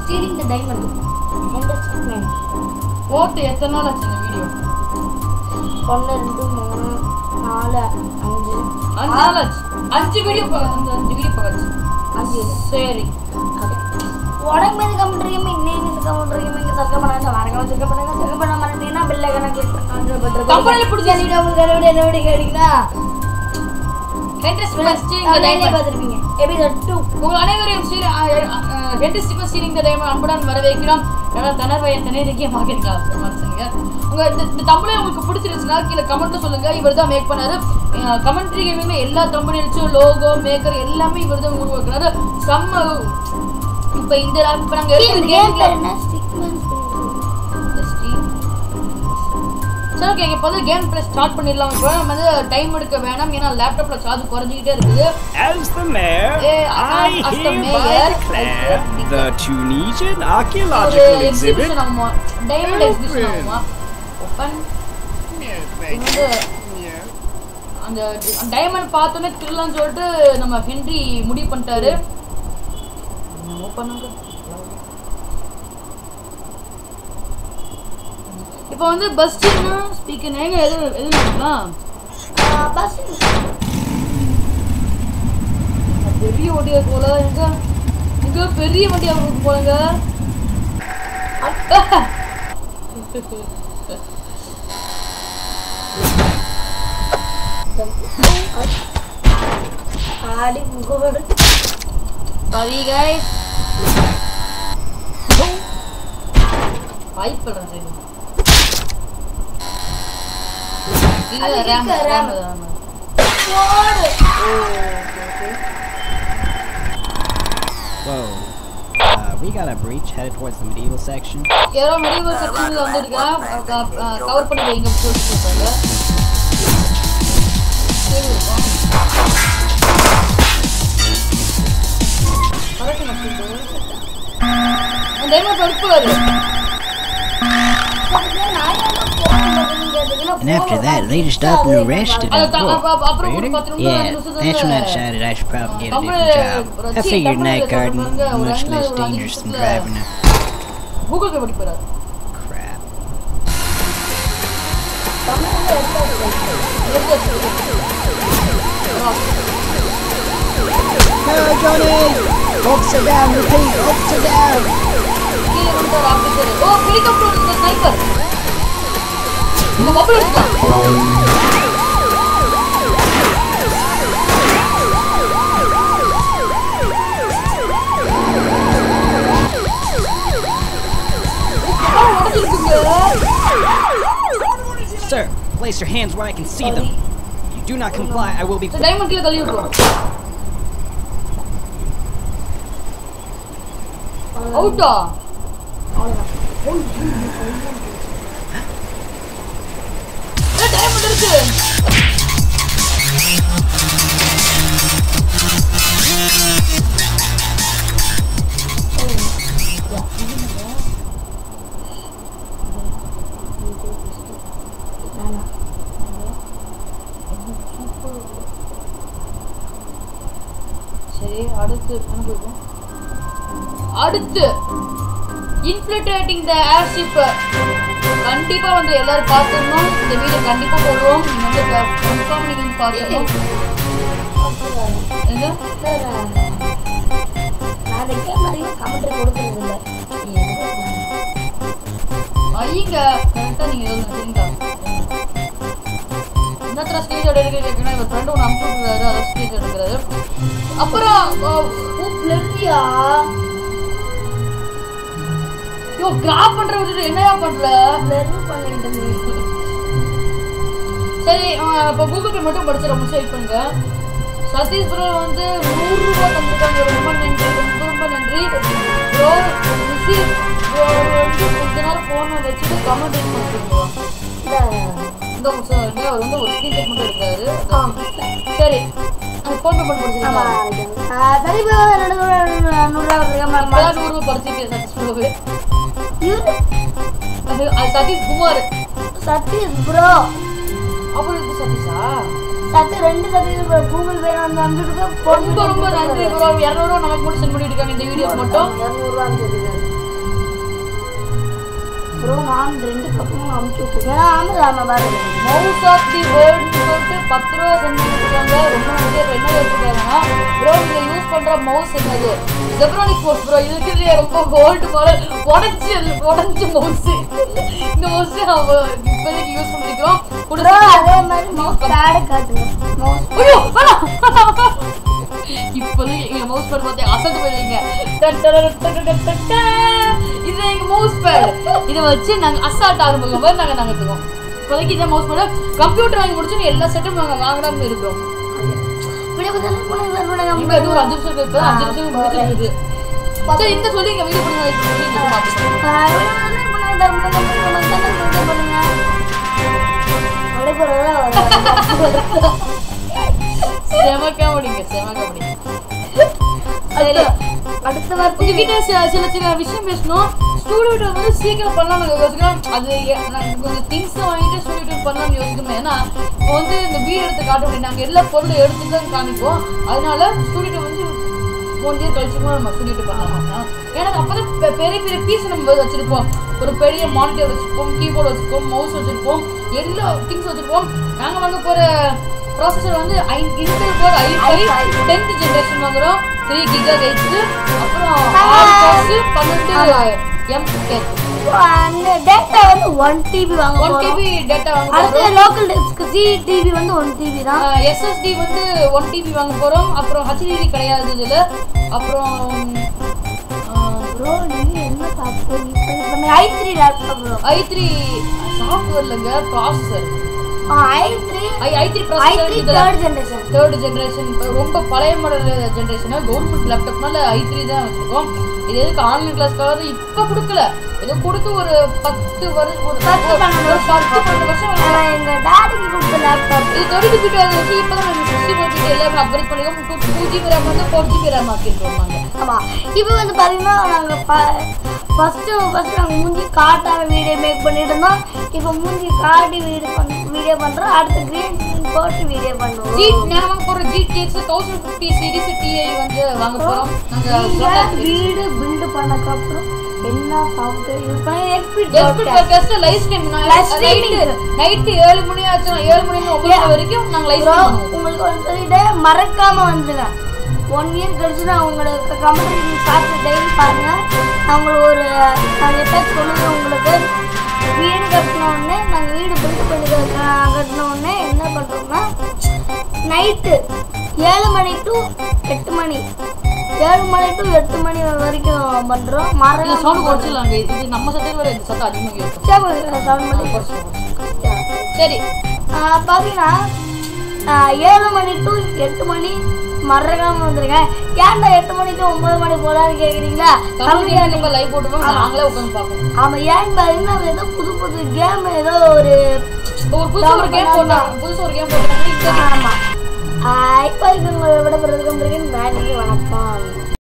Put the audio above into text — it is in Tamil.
ஸ்டீலிங் த டைமண்ட் என்டர்டைன்மெண்ட் போட்டு எத்தனை நாள் ஆச்சு இந்த வீடியோ ஒன்று ரெண்டு மூணு நாலு அஞ்சு அஞ்சு நாள் ஆச்சு அஞ்சு வீடியோ அந்த அஞ்சு வீடியோ பார்த்து அஞ்சு சரி உடம்பு மீது கமெண்ட்ரியும் இன்னும் இது கமெண்ட்ரியும் இங்கே சர்க்க பண்ணாங்க வரங்க சர்க்க பண்ணுங்க சர்க்க பண்ண மாட்டேங்கன்னா பில்லை கணக்கு கம்பெனில பிடிச்ச உங்களுக்கு என்ன என்ன விட கேட்டீங்கன்னா ஹென்ரிஸ் ஸ்டீலிங் த ஆன்லைன்ல டைமண்ட் பார்த்துருப்பீங்க எபிசோட் டூ உங்கள் அனைவரையும் சீர ஹென்ரிஸ் ஸ்டீலிங் த டைமண்ட் அன்புடன் வரவேற்கிறோம் ஏன்னா தனர்வயன் தனியதுக்கே மார்க்கெட் மனுஷனுங்க உங்க இந்த இந்த தமிழை உங்களுக்கு பிடிச்சிருச்சுன்னா கீழே கமெண்ட்ல சொல்லுங்க இவர் தான் மேக் பண்ணாரு கமெண்ட்ரி கேமிங்ல எல்லா கம்பெனிச்சும் லோகோ மேக்கர் எல்லாமே இவர் தான் உருவாக்குறாரு செம்ம இப்போ இந்த இப்போ நாங்கள் கேம் கேம் பேர் என்ன ஸ்டிக்மேன் சரி ஓகே இப்போ வந்து கேம் ப்ளே ஸ்டார்ட் பண்ணிடலாம் இப்போ நம்ம வந்து டைம் எடுக்க வேணாம் ஏன்னா லேப்டாப்ல சார்ஜ் குறைஞ்சிக்கிட்டே இருக்குது As the mayor, Eh, I as the hereby mayor, declare I- the Tunisian ஒரு archaeological exhibit எக்ஸிபிஷன் ஆகுமா டைமண்ட் எக்ஸிபிஷன் ஆகுமா ஓப்பன் வந்து அந்த டைமண்ட் பார்த்தோன்னே திருடலாம்னு சொல்லிட்டு நம்ம ஹென்றி முடிவு பண்ணிட்டாரு ஓப்பன் இப்போ வந்து பஸ் ஸ்பீக்கர் எங்க எது எது நடக்கலாம் பஸ் பெரிய வண்டியா போல எங்க எங்க பெரிய வண்டியா இருக்கு போலங்க ஆடி முகவோடு சாரி கைஸ் வாய்ப்பு இல்லை சரி இல்ல அது RAM இருக்கு, RAM RAM. RAM. போடு Whoa. Uh, we got a breach headed towards the medieval section. யாரோ மெடிவல் செக்ஷன்ல வந்திருக்கேன் கவர் பண்ணி வைங்க சொல்லி சொல்றாங்க சரி இருக்கும் கரெக்ட் நான் டைமர் படிப்பாரு And after that, they just up and arrested அது him. த- அப்ப- அப்ப- அப்புறம் ஒரு Really? பத்து நிமிஷம் Yeah, ரெண்டு நிமிஷத்துல that's when I decided I should probably get a Tamil different job. I ரசி, figured தமிழ்ல night guard சொல்றாங்க, ஒரு much அண்ணா less ஒரு அஞ்சு dangerous than நிமிஷத்துல driving a கூகுள் பே படிப்பாரு crap. No, Johnny! Upside down, repeat, upside down! கீழே வந்துட்டாரு ஆபீசர் ஓ ஹெலிகாப்டர் இருக்கு ஸ்னைப்பர் இந்த மொபைல் எடுத்துக்கலாம் Sir, place your hands where I can see them. If you do not comply, I will be. Diamond கீழே தள்ளி விட்டுருவோம் அவுட்டா டைமண்ட் இருக்கு சரி அடுத்து கணக்கு இருக்கும். அடுத்து இன்ஃபில்ட்ரேட்டிங் த ஏர்ஷிப் கண்டிப்பா வந்து எல்லாரும் பார்த்துடணும் இந்த வீடியோ கண்டிப்பா போடுவோம் நீங்க வந்து கன்ஃபார்ம் நீங்க வந்து பார்த்துடணும் எங்க நான் அந்த கேம் அதிகம் கமெண்ட்ரி கொடுக்கறது இல்லை ஐயங்க கரெக்டா நீங்க எதாவது சரிங்களா இன்னத்துல ஸ்டேஜ் எடுக்க கேட்கணும் எங்க ஃப்ரெண்டு ஒன்று அனுப்பிச்சு விட்டுறாரு அதான் ஸ்டேஜ் எடுக்கிறாரு அப்புறம் லெவியா யோ கிராப் பண்ற விட்டுட்டு என்னையா பண்ற லெர்வு பண்ணிட்டு இருந்தேன். சரி அஹ் இப்போ கூகுள் பே மட்டும் படிச்சு ரொம்ப வெயிட் பண்ணுங்க சதீஷ் ப்ரோ வந்து நூறு ரூபாய் தந்திருக்காங்க ரொம்ப நன்றி ரொம்ப ரொம்ப நன்றி ப்ரோ ரிஷி ப்ரோ வந்து கொஞ்ச நேரம் ஃபோனை வச்சுட்டு கமெண்ட் பண்ணிருக்கோம் இந்த இந்த சார் அவர் வந்து ஒரு ஸ்க்ரீன் மட்டும் எடுத்தாரு சரி அந்த ஃபோன் நம்பர் ஆமா, படிச்சிருக்கீங்களா ஆ, சரி bro, ரெண்டு நூறு நூறுரூவா கொடுக்காம இப்பதான் நூறு ரூபாய் படிச்சிருக்கேன் சதீஷ் ப்ரோவே இவரு அது அது சதீஷ் குமார் சதீஷ் ப்ரோ அப்புறம் இது சதீஷா சத்து ரெண்டு சதீஷ் ப்ரோ கூகுள் பே வந்து அனுப்பிட்டு ரொம்ப ரொம்ப நன்றி ப்ரோ இரநூறுவா நமக்கு மட்டும் சென்ட் பண்ணிட்டு இருக்காங்க இந்த வீடியோ மட்டும் இரநூறுவா அனுப்பிட்டு ப்ரோ நான் ரெண்டு பக்கமும் அமுச்சு விட்டுருக்கேன் ஏன்னா அமேசான் பாருங்க மவுஸ் ஆஃப் தி வேர்ல்ட்னு சொல்லிட்டு பத்து ரூபா சென்ட் பண்ணிருக்காங்க ரொம்ப நன்றி இப்ப என்ன வச்சிருக்காங்கன்னா ப்ரோ நீங்க யூஸ் பண்ற மவுஸ் என்னது ஜெப்ரானிக் மவுஸ் ப்ரோ இருக்கிறதுலே ரொம்ப கோல்டு மாடல் உடஞ்சி உடஞ்சி மவுஸ் இந்த மவுஸ் அவ இப்போதைக்கு யூஸ் பண்ணிக்கிறோம் ப்ரோ அதே மாதிரி மவுஸ் பேடு காட்டுங்க மவுஸ் ஐயோ வேணாம். இப்போதைக்கு எங்க மவுஸ் பேட் பார்த்து அசந்து போயிருவீங்க டன் டன் டன் டன் டன் டன் டன். இது எங்க மவுஸ் பேட் இதை வச்சு நாங்க அசால்ட் ஆரம்பிக்கும் போது நாங்க நகர்த்துக்கோம் இப்போதைக்கு இதை மவுஸ் பேட் கம்ப்யூட்டர் வாங்கி முடிச்சு எல்லா செட்டும் நாங்க வாங்கலாம்னு இருக்கிறோம் இப்படி கொஞ்சம் பண்ணுங்க சார் பண்ணுங்க இப்ப இது ஒரு அஞ்சு நிமிஷம் இருக்கு இப்பதான் அஞ்சு நிமிஷம் முடிச்சிருக்கு சரி இந்த சொல்லி இங்க வீடியோ பண்ணுங்க இப்ப சொல்லி இங்க பார்த்துக்கலாம். செம காமெடிங்க செம காமெடி சரி அடுத்த வாரத்துக்கு உங்ககிட்ட சில சில சில விஷயம் பேசணும் ஸ்டூடியோ வந்து சீக்கிரம் பண்ணலாம் நாங்கள் யோசிக்கிறோம் அது எ- நாங்க கொஞ்சம் திங்ஸ் வாங்கிட்டு ஸ்டூடியோ பண்ணலாம்னு யோசிக்கணும் ஏன்னா இப்போ வந்து இந்த வீடு எடுத்து காட்ட முடியும் நாங்கள் எல்லா பொருளும் எடுத்து தான் காமிப்போம் அதனால ஸ்டூடியோ வந்து ஒன் இயர் கழிச்சு கூட நம்ம ஸ்டூடியோ பண்ணலாம் ஏன்னா அப்பதான் பெ- பெரிய பெரிய பீஸ் நம்ம வச்சிருப்போம் ஒரு பெரிய மானிட்டர் வச்சிருப்போம் கீபோர்டு வச்சிருப்போம் மவுஸ் வச்சிருப்போம் எல்லா திங்ஸ் வச்சிருப்போம் நாங்கள் வாங்க போற ப்ராசஸர் வந்து I Intel core I five tenth generation வாங்குறோம் த்ரீ கிகா ஹெச் அப்புறம் ஆறு கோர்ஸ் பன்னெண்டு எம் டென் அந்த டேட்டா வந்து ஒன் டிபி வாங்க ஒன் போறோம் டிபி டேட்டா வாங்க அடுத்து போறோம் லோக்கல் டெஸ்க்கு சி டிவி வந்து ஒன் டிபி தான் எஸ்எஸ்டி வந்து ஒன் டிபி வாங்க போறோம் அப்புறம் ஹச்டிடி கிடையாது இதுல அப்புறம் ப்ரோ நீங்க என்ன சாப்பிட்டு இப்போ I three laptop bro I three சாஃப்ட்வேர்லங்க processor I three I I three I three processor third generation third generation ரொம்ப பழைய மாடல் ஜென்ரேஷன் கவர்மெண்ட் லேப்டாப்னால ஐ த்ரீ தான் வச்சிருக்கோம் இது எதுக்கு ஆன்லைன் கிளாஸ்க்காக இப்போ கொடுக்கல ஏதோ கொடுத்து ஒரு பத்து வருஷம் ஒரு பத்து, பன்னெண்டு ஒரு பத்து பன்னெண்டு வருஷம் ஆகுது. ஆனால் எங்கள் டாடிக்கு கொடுத்த லேப்டாப் இது தேர்ட்டி ஜிபி ரேம் வச்சு இப்போ தான் நம்ம சிக்ஸ்டி ஃபோர் ஜிபி எல்லாமே அப்கிரேட் பண்ணிருக்கோம் டூ டூ ஜிபி ரேம் வந்து ஃபோர் ஜிபி ரேம் ஆக்கிருக்கோம் நாங்கள் ஆமாம் இப்போ வந்து பார்த்தீங்கன்னா நாங்கள் ஃபஸ்ட்டு ஃபஸ்ட்டு நாங்கள் மூஞ்சி காட்டான வீடியோ மேக் பண்ணிட்டு இருந்தோம் இப்போ மூஞ்சி காட்டி வீடியோ பண்ண வீடியோ பண்ணுறோம் அடுத்து க்ரீன் ஸ்க்ரீன் போட்டு வீடியோ ஜி பண்ணுவோம் நான் வாங்க போகிற GTX thousand fifty series Ti வந்து வாங்க போகிறோம் நீங்க நாங்கள் வீடு பில்டு பண்ணக்கப்புறம் என்ன சாஃப்ட்வேர் யூஸ் பண்ணி எக்ஸ்பீட் எஸ்பிட் podcast live stream Live streaming. Night ஏழு மணி ஆச்சுன்னா ஏழு மணி ஒன்பது மணி வரைக்கும் நாங்கள் லைவ் ப்ரோ ஸ்ட்ரீம் பண்ணுவோம் உங்களுக்கு வந்து சொல்லிட்டு மறக்காம வந்துடுங்க ஒன் இயர் கழிச்சு நான் உங்களுக்கு கமெண்ட் நீங்கள் பார்த்து டெய்லி பாருங்க நான் உங்களுக்கு ஒரு நான் எப்போ சொல்லுவேன் உங்களுக்கு வீடு கட்டின உடனே நாங்கள் வீடு பில்ட் பண்ணி கட்டின கட்டின உடனே என்ன பண்ணுறோம்னா நைட்டு ஏழு மணி டு எட்டு மணி ஏழு மணி டு எட்டு மணி வரைக்கும் பண்ணுறோம் இல்ல சவுண்ட் மரம் குறைச்சிடலாங்க இது நம்ம சத்தத்தை விட இந்த சத்தம் அதிகமாக இருக்கும் சவுண்ட் பண்ணி சரி ஆஹ் பாத்தீங்கன்னா ஆஹ் ஏழு மணி டு எட்டு மணி மறக்காம வந்துருங்க ஏன்டா எட்டு மணிக்கு ஒன்பது மணி போலான்னு கேக்குறீங்களா தமிழ் தமிழ் நம்ம லைவ் போட்டுருவோம் நாங்களே உட்காந்து பார்ப்போம் ஆமா ஏன்னு பாத்தீங்கன்னா ஏதோ புது புது கேம் ஏதோ ஒரு ஒரு புதுசு ஒரு கேம் போட்டாங்க புதுசு ஒரு கேம் போட்டாங்க இந்த ஆமா ஆஹ் இப்போ உங்களை விட பிறகு நன்றி வணக்கம்